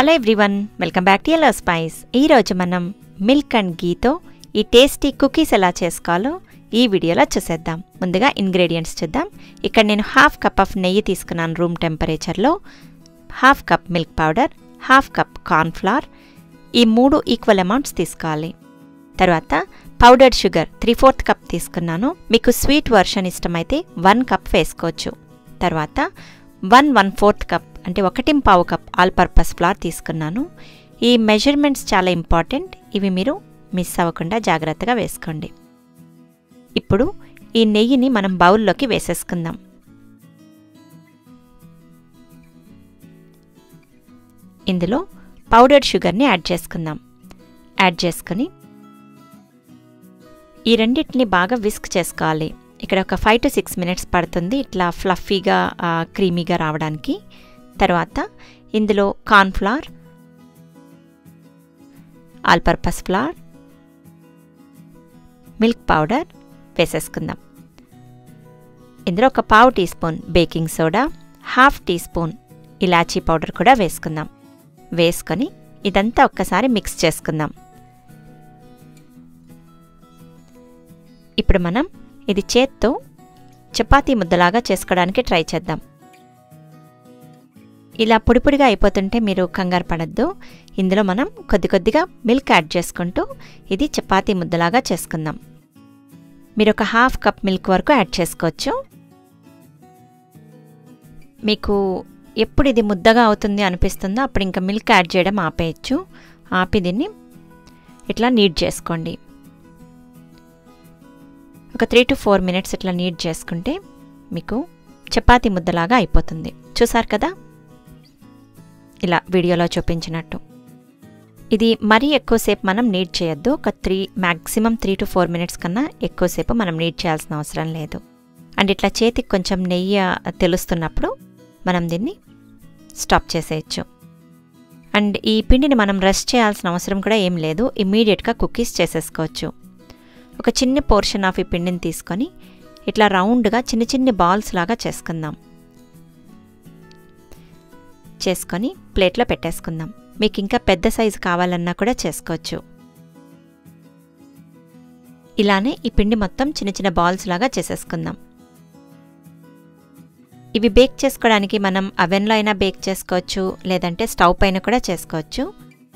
hello everyone welcome back to yellow spice ఈరోజు మనం milk and గీతో ఈ టేస్టీ కుకీస్ ఎలా చేసుకోవాలో ఈ వీడియోలో చూసేద్దాం ముందుగా ఇంగ్రీడియంట్స్ చూద్దాం ఇక్కడ నేను హాఫ్ కప్ ఆఫ్ నెయ్యి తీసుకున్నాను రూమ్ టెంపరేచర్లో half cup milk powder half cup cornflour ఈ మూడు ఈక్వల్ అమౌంట్స్ తీసుకోవాలి తర్వాత powdered sugar three fourth cup తీసుకున్నాను మీకు స్వీట్ వర్షన్ ఇష్టమైతే వన్ కప్ వేసుకోవచ్చు తర్వాత వన్ వన్ ఫోర్త్ కప్ అంటే ఒకటి పావు కప్ ఆల్ పర్పస్ ఫ్లార్ తీసుకున్నాను ఈ మెజర్మెంట్స్ చాలా ఇంపార్టెంట్ ఇవి మీరు మిస్ అవ్వకుండా జాగ్రత్తగా వేసుకోండి ఇప్పుడు ఈ నెయ్యిని మనం బౌల్లోకి వేసేసుకుందాం ఇందులో పౌడర్డ్ షుగర్ని యాడ్ చేసుకుందాం యాడ్ చేసుకుని ఈ రెండింటిని బాగా విస్క్ చేసుకోవాలి ఇక్కడ ఒక ఫైవ్ టు సిక్స్ మినిట్స్ పడుతుంది ఇట్లా ఫ్లఫీగా క్రీమీగా రావడానికి తర్వాత ఇందులో cornflour all purpose flour milk powder వేసేసుకుందాం ఇందులో ఒక పావు teaspoon baking soda half teaspoon ఇలాచీ పౌడర్ కూడా వేసుకుందాం వేసుకొని ఇదంతా ఒక్కసారి మిక్స్ చేసుకుందాం ఇప్పుడు మనం ఇది చేత్తో చపాతీ ముద్దలాగా చేసుకోవడానికి ట్రై చేద్దాం ఇలా పొడి పొడిగా అయిపోతుంటే మీరు కంగారు పడద్దు ఇందులో మనం కొద్ది కొద్దిగా మిల్క్ యాడ్ చేసుకుంటూ ఇది చపాతీ ముద్దలాగా చేసుకుందాం మీరు ఒక హాఫ్ కప్ మిల్క్ వరకు యాడ్ చేసుకోవచ్చు మీకు ఎప్పుడు ఇది ముద్దగా అవుతుంది అనిపిస్తుందో అప్పుడు ఇంకా మిల్క్ యాడ్ చేయడం ఆపేయచ్చు ఆపి దీన్ని ఇట్లా నీట్ చేసుకోండి ఒక త్రీ టు ఫోర్ మినిట్స్ ఇట్లా నీట్ చేసుకుంటే మీకు చపాతీ ముద్దలాగా అయిపోతుంది చూసారు కదా ఇలా వీడియోలో చూపించినట్టు ఇది మరీ ఎక్కువసేపు మనం నీట్ చేయొద్దు ఒక three maximum three to four minutes కన్నా ఎక్కువసేపు మనం నీట్ చేయాల్సిన అవసరం లేదు అండ్ ఇట్లా చేతికి కొంచెం నెయ్యి తెలుస్తున్నప్పుడు మనం దీన్ని స్టాప్ చేసేయచ్చు అండ్ ఈ పిండిని మనం రెస్ట్ చేయాల్సిన అవసరం కూడా ఏం లేదు ఇమ్మీడియట్గా కుకీస్ చేసేసుకోవచ్చు ఒక చిన్న పోర్షన్ ఆఫ్ ఈ పిండిని తీసుకొని ఇట్లా రౌండ్గా చిన్న చిన్న బాల్స్ లాగా చేసుకుందాం చేసుకొని ప్లేట్లో పెట్టేసుకుందాం మీకు ఇంకా పెద్ద సైజు కావాలన్నా కూడా చేసుకోవచ్చు ఇలానే ఈ పిండి మొత్తం చిన్న చిన్న బాల్స్ లాగా చేసేసుకుందాం ఇవి బేక్ చేసుకోవడానికి మనం అవెన్లో అయినా బేక్ చేసుకోవచ్చు లేదంటే స్టవ్ పైన కూడా చేసుకోవచ్చు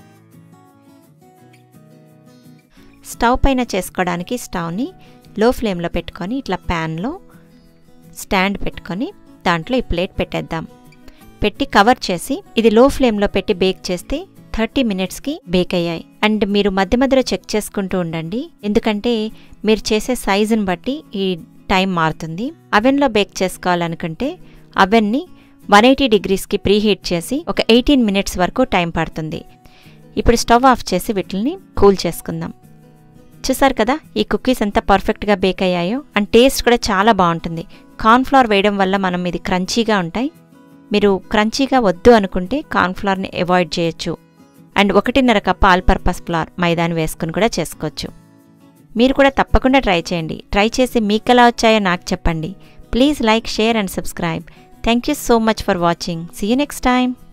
స్టవ్ పైన చేసుకోవడానికి స్టవ్ని లో ఫ్లేమ్లో పెట్టుకొని ఇట్లా ప్యాన్లో స్టాండ్ పెట్టుకొని దాంట్లో ఈ ప్లేట్ పెట్టేద్దాం పెట్టి కవర్ చేసి ఇది లో ఫ్లేమ్లో పెట్టి బేక్ చేస్తే థర్టీ మినిట్స్కి బేక్ అయ్యాయి అండ్ మీరు మధ్య మధ్యలో చెక్ చేసుకుంటూ ఉండండి ఎందుకంటే మీరు చేసే సైజుని బట్టి ఈ టైం మారుతుంది అవెన్లో బేక్ చేసుకోవాలనుకుంటే అవెన్ని వన్ ఎయిటీ డిగ్రీస్కి ప్రీహీట్ చేసి ఒక ఎయిటీన్ మినిట్స్ వరకు టైం పడుతుంది ఇప్పుడు స్టవ్ ఆఫ్ చేసి వీటిని కూల్ చేసుకుందాం చూసారు కదా ఈ కుకీస్ ఎంత పర్ఫెక్ట్గా బేక్ అయ్యాయో అండ్ టేస్ట్ కూడా చాలా బాగుంటుంది కార్న్ఫ్లవర్ వేయడం వల్ల మనం ఇది క్రంచీగా ఉంటాయి మీరు క్రంచీగా వద్దు అనుకుంటే కార్న్ఫ్లవర్ని అవాయిడ్ చేయొచ్చు అండ్ ఒకటిన్నర కప్ ఆల్ పర్పస్ ఫ్లవర్ మైదాని వేసుకుని కూడా చేసుకోవచ్చు మీరు కూడా తప్పకుండా ట్రై చేయండి ట్రై చేసి మీకు ఎలా వచ్చాయో నాకు చెప్పండి please like share and subscribe thank you so much for watching see you next time